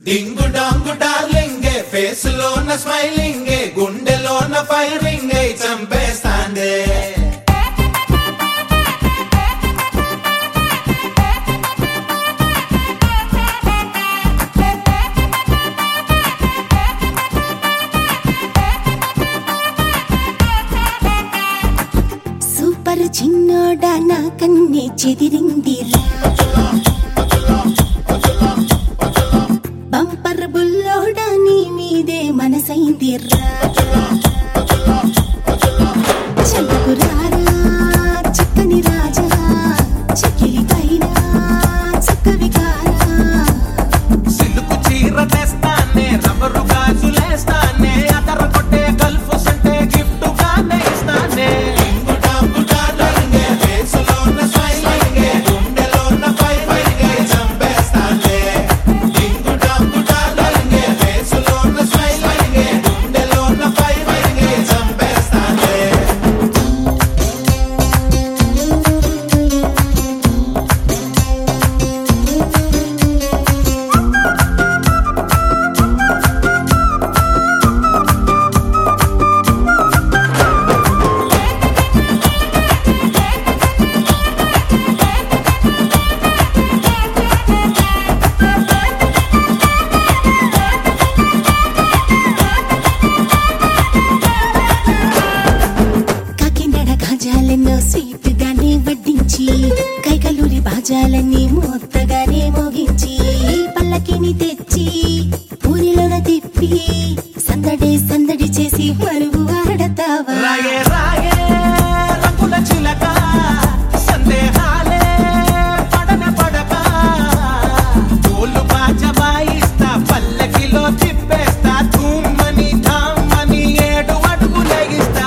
డింగు డాంగు darling face లోన smiling గుండెలోన ఫైరింగ్ చంపేస్తాండే సూపర్ చిన్నోడా నా కన్నే చెదిరింది బంపర్ బుల్లోడా నీ మీదే మనసైంది చల్లకు రారా చక్కని రాజా చకిలి పైన చక్కవి కారా సిల్కు చీర తెస్తానే రబ్బరు గాజులేస్తానే అదర కొట్టే గల్ఫ్ సంటే గిఫ్ట్ గానే ఇస్తానే డింగు డాంగు డార్లింగ్ ఫేస్ లోన స్మైలింగ్ గుండెలోన ఫైరింగ్ చంపేస్తాండే డింగు డాంగు డార్లింగ్ ఫేస్ లోన స్మైలింగ్ గుండెలోన ఫైరింగ్ చంపేస్తాండే కాకినాడ గాజాలెన్నో స్వీట్ గానే వడ్డించి కైకలూరి బాజాలన్నీ మొత్తగానే మోగించి పల్లకిని తెచ్చి ఊరిలోన తిప్పి సందడి సందడి చేసి మరుగు ఆడతావా రాయే రాయే రంగుల చిలక సందేహాలే పడన పడక తోలు బాజ వాయిస్తా పల్లకిలో తిప్పేస్తా ధూమ్మని ధామ్మని ఏడు అడుగు లెగిస్తా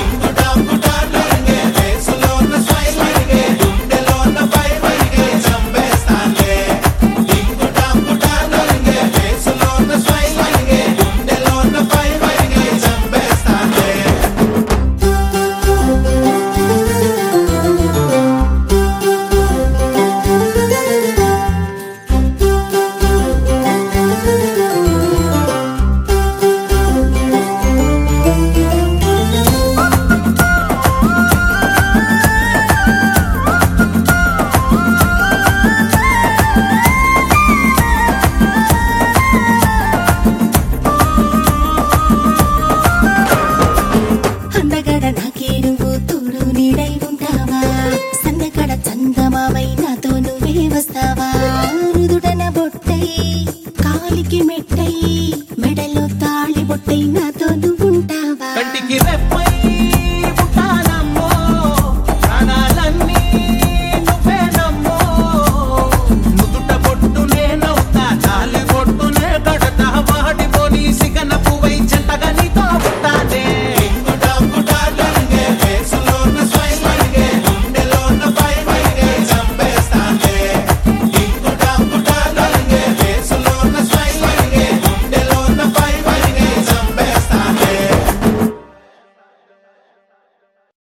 అందగడ నాకే నువ్వు తోడు నీడై ఉంటావా సందగడ చందమామై నాతో నువ్వే వస్తావా రుదుడన బొట్టై కాలికి మెట్ట